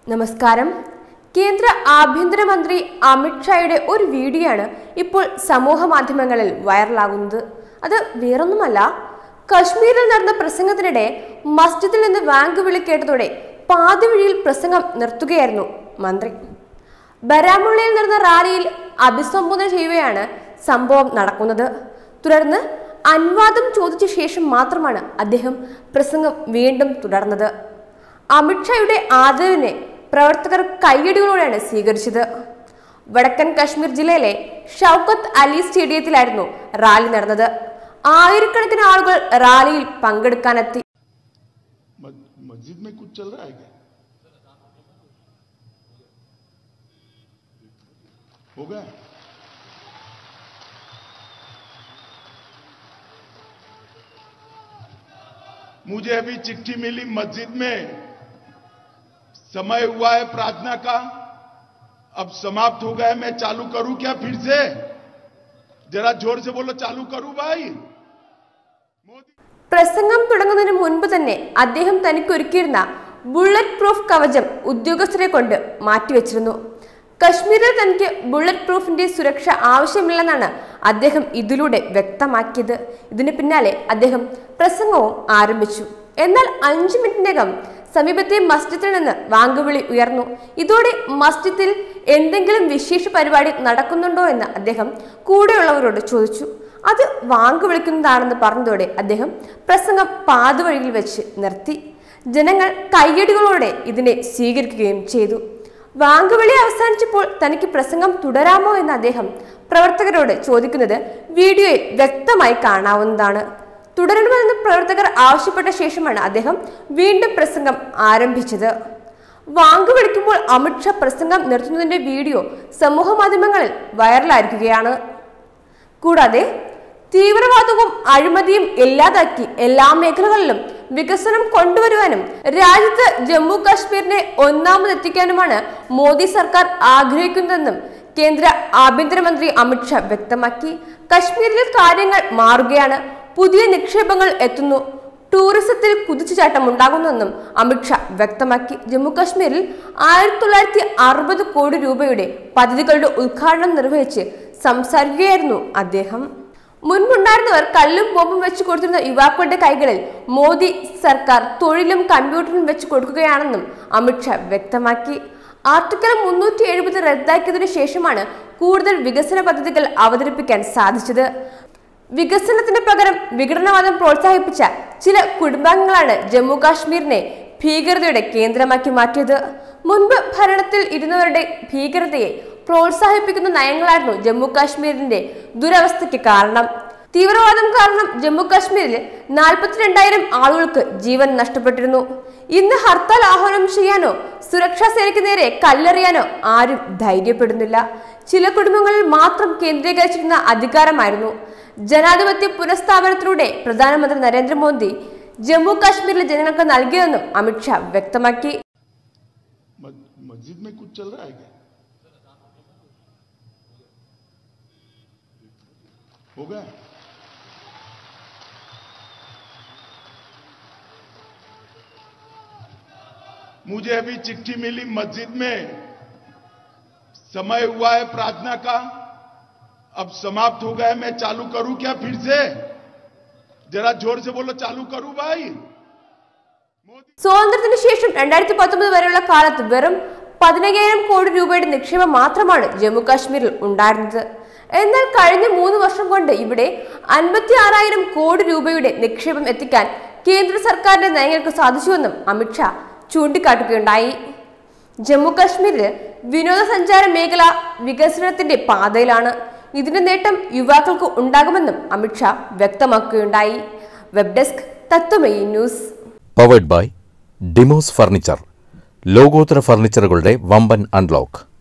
നമസ്കാരം കേന്ദ്ര ആഭ്യന്തരമന്ത്രി അമിത്ഷായുടെ ഒരു വീഡിയോ ആണ് ഇപ്പോൾ സമൂഹ മാധ്യമങ്ങളിൽ വൈറലാകുന്നത് അത് വേറൊന്നുമല്ല കശ്മീരിൽ നടന്ന പ്രസംഗത്തിനിടെ മസ്ജിദിൽ നിന്ന് വാങ്ക് വിളി കേട്ടതോടെ പാതിവഴിയിൽ പ്രസംഗം നിർത്തുകയായിരുന്നു മന്ത്രി ബരാമുള്ളയിൽ നടന്ന റാലിയിൽ അഭിസംബോധന ചെയ്യുകയാണ് സംഭവം നടക്കുന്നത് തുടർന്ന് അനുവാദം ചോദിച്ച ശേഷം മാത്രമാണ് അദ്ദേഹം പ്രസംഗം വീണ്ടും തുടർന്നത് അമിത്ഷായുടെ ആദരവിനെ പ്രവർത്തകർ കയ്യടികളോടെയാണ് സ്വീകരിച്ചത് വടക്കൻ കശ്മീർ ജില്ലയിലെ ഷൗക്കത്ത് അലി സ്റ്റേഡിയത്തിലായിരുന്നു റാലി നടന്നത് ആയിരക്കണക്കിന് ആളുകൾ റാലിയിൽ പങ്കെടുക്കാനെത്തി मस- मस्जिद में कुछ चल रहा है क्या हो गया मुझे अभी चिट्ठी मिली मस्जिद में समय हुआ है प्रार्थना का अब समाप्त हो गया मैं चालू करूं क्या फिर से जरा जोर से बोलो चालू करूं भाई मोदी പ്രസംഗം തുടങ്ങുന്നതിന് മുൻപ് തന്നെ അദ്ദേഹം തനിക്കൊരുക്കിയിരുന്ന ബുള്ളറ്റ് പ്രൂഫ് കവചം ഉദ്യോഗസ്ഥരെ കൊണ്ട് മാറ്റിവെച്ചിരുന്നു കശ്മീരിൽ തനിക്ക് ബുള്ളറ്റ് പ്രൂഫിന്റെ സുരക്ഷ ആവശ്യമില്ലെന്നാണ് അദ്ദേഹം ഇതിലൂടെ വ്യക്തമാക്കിയത് ഇതിന് പിന്നാലെ അദ്ദേഹം പ്രസംഗവും ആരംഭിച്ചു എന്നാൽ അഞ്ചു മിനിറ്റിനകം സമീപത്തെ മസ്ജിദിൽ നിന്ന് വാങ്കുവിളി ഉയർന്നു ഇതോടെ മസ്ജിദിൽ എന്തെങ്കിലും വിശേഷ പരിപാടി നടക്കുന്നുണ്ടോ എന്ന് അദ്ദേഹം കൂടെയുള്ളവരോട് ചോദിച്ചു അത് വാങ്ക് വിളിക്കുന്നതാണെന്ന് പറഞ്ഞതോടെ അദ്ദേഹം പ്രസംഗം പാതുവഴിയിൽ വെച്ച് നിർത്തി ജനങ്ങൾ കയ്യടികളോടെ ഇതിനെ സ്വീകരിക്കുകയും ചെയ്തു വാങ്കുവിളി അവസാനിച്ചപ്പോൾ തനിക്ക് പ്രസംഗം തുടരാമോ എന്ന് അദ്ദേഹം പ്രവർത്തകരോട് ചോദിക്കുന്നത് വീഡിയോയിൽ വ്യക്തമായി കാണാവുന്നതാണ് തുടരണമെന്ന് പ്രവർത്തകർ ആവശ്യപ്പെട്ട ശേഷമാണ് അദ്ദേഹം വീണ്ടും പ്രസംഗം ആരംഭിച്ചത് വാങ്ക് വിളിക്കുമ്പോൾ അമിത്ഷാ പ്രസംഗം നിർത്തുന്നതിന്റെ വീഡിയോ സമൂഹ മാധ്യമങ്ങളിൽ വൈറലായിരിക്കുകയാണ് കൂടാതെ തീവ്രവാദവും അഴിമതിയും ഇല്ലാതാക്കി എല്ലാ മേഖലകളിലും വികസനം കൊണ്ടുവരുവാനും രാജ്യത്ത് ജമ്മു കാശ്മീരിനെ ഒന്നാമതെത്തിക്കാനുമാണ് മോദി സർക്കാർ ആഗ്രഹിക്കുന്നതെന്നും കേന്ദ്ര ആഭ്യന്തരമന്ത്രി അമിത്ഷാ വ്യക്തമാക്കി കശ്മീരിൽ കാര്യങ്ങൾ മാറുകയാണ് പുതിയ നിക്ഷേപങ്ങൾ എത്തുന്നു ടൂറിസത്തിൽ കുതിച്ചുചാട്ടം ഉണ്ടാകുന്നെന്നും അമിത്ഷാ വ്യക്തമാക്കി ജമ്മു കാശ്മീരിൽ ആയിരത്തി തൊള്ളായിരത്തി അറുപത് കോടി രൂപയുടെ പദ്ധതികളുടെ ഉദ്ഘാടനം നിർവഹിച്ച് സംസാരിക്കുകയായിരുന്നു അദ്ദേഹം മുൻപുണ്ടായിരുന്നവർ കല്ലും ബോംബും വെച്ച് കൊടുത്തിരുന്ന യുവാക്കളുടെ കൈകളിൽ മോദി സർക്കാർ തൊഴിലും കമ്പ്യൂട്ടറും വെച്ച് കൊടുക്കുകയാണെന്നും അമിത്ഷാ വ്യക്തമാക്കി ആർട്ടിക്കൽ മുന്നൂറ്റി എഴുപത് റദ്ദാക്കിയതിനു ശേഷമാണ് കൂടുതൽ വികസന പദ്ധതികൾ അവതരിപ്പിക്കാൻ സാധിച്ചത് വികസനത്തിന് പകരം വിഘടനവാദം പ്രോത്സാഹിപ്പിച്ച ചില കുടുംബാംഗങ്ങളാണ് ജമ്മു കാശ്മീരിനെ ഭീകരതയുടെ കേന്ദ്രമാക്കി മാറ്റിയത് മുൻപ് ഭരണത്തിൽ ഇരുന്നവരുടെ ഭീകരതയെ പ്രോത്സാഹിപ്പിക്കുന്ന നയങ്ങളായിരുന്നു ജമ്മു കാശ്മീരിന്റെ ദുരവസ്ഥയ്ക്ക് കാരണം തീവ്രവാദം കാരണം ജമ്മു കാശ്മീരിൽ നാൽപ്പത്തിരണ്ടായിരം ആളുകൾക്ക് ജീവൻ നഷ്ടപ്പെട്ടിരുന്നു ഇന്ന് ഹർത്താൽ ആഹ്വാനം ചെയ്യാനോ സുരക്ഷാ സേനയ്ക്ക് നേരെ കല്ലെറിയാനോ ആരും ധൈര്യപ്പെടുന്നില്ല ചില കുടുംബങ്ങളിൽ മാത്രം കേന്ദ്രീകരിച്ചിരുന്ന അധികാരമായിരുന്നു ജനാധിപത്യ പുനഃസ്ഥാപനത്തിലൂടെ പ്രധാനമന്ത്രി നരേന്ദ്രമോദി ജമ്മു കാശ്മീരിലെ ജനങ്ങൾക്ക് നൽകിയതെന്നും അമിത്ഷാ വ്യക്തമാക്കി मस- मस्जिद में कुछ चल रहा है क्या हो गया मुझे अभी चिट्ठी मिली मस्जिद में समय हुआ है प्रार्थना का अब समाप्त हो गया मैं चालू करूं क्या फिर से जरा जोर से बोलो चालू करूं भाई मोदी സ്വാതന്ത്ര്യത്തിന് ശേഷം രണ്ടായിരത്തി പത്തൊമ്പത് വരെയുള്ള കാലത്ത് വെറും പതിനയ്യായിരം കോടി രൂപയുടെ നിക്ഷേപം മാത്രമാണ് ജമ്മു കാശ്മീരിൽ ഉണ്ടായിരുന്നത് എന്നാൽ കഴിഞ്ഞ മൂന്ന് വർഷം കൊണ്ട് ഇവിടെ അൻപത്തി ആറായിരം കോടി രൂപയുടെ നിക്ഷേപം എത്തിക്കാൻ കേന്ദ്ര സർക്കാരിന്റെ നയങ്ങൾക്ക് സാധിച്ചുവെന്നും അമിത്ഷാ ചൂണ്ടിക്കാട്ടുകയുണ്ടായി ജമ്മു കാശ്മീരിൽ വിനോദസഞ്ചാര മേഖല വികസനത്തിന്റെ പാതയിലാണ് ഇതിന്റെ നേട്ടം യുവാക്കൾക്ക് ഉണ്ടാകുമെന്നും Amit Shah വ്യക്തമാക്കുകയുണ്ടായി web desk Tatwamayi news powered by ഡിമോസ് ഫർണിച്ചർ ലോകോത്തര ഫർണിച്ചറുകളുടെ വമ്പൻ അൺലോക്ക്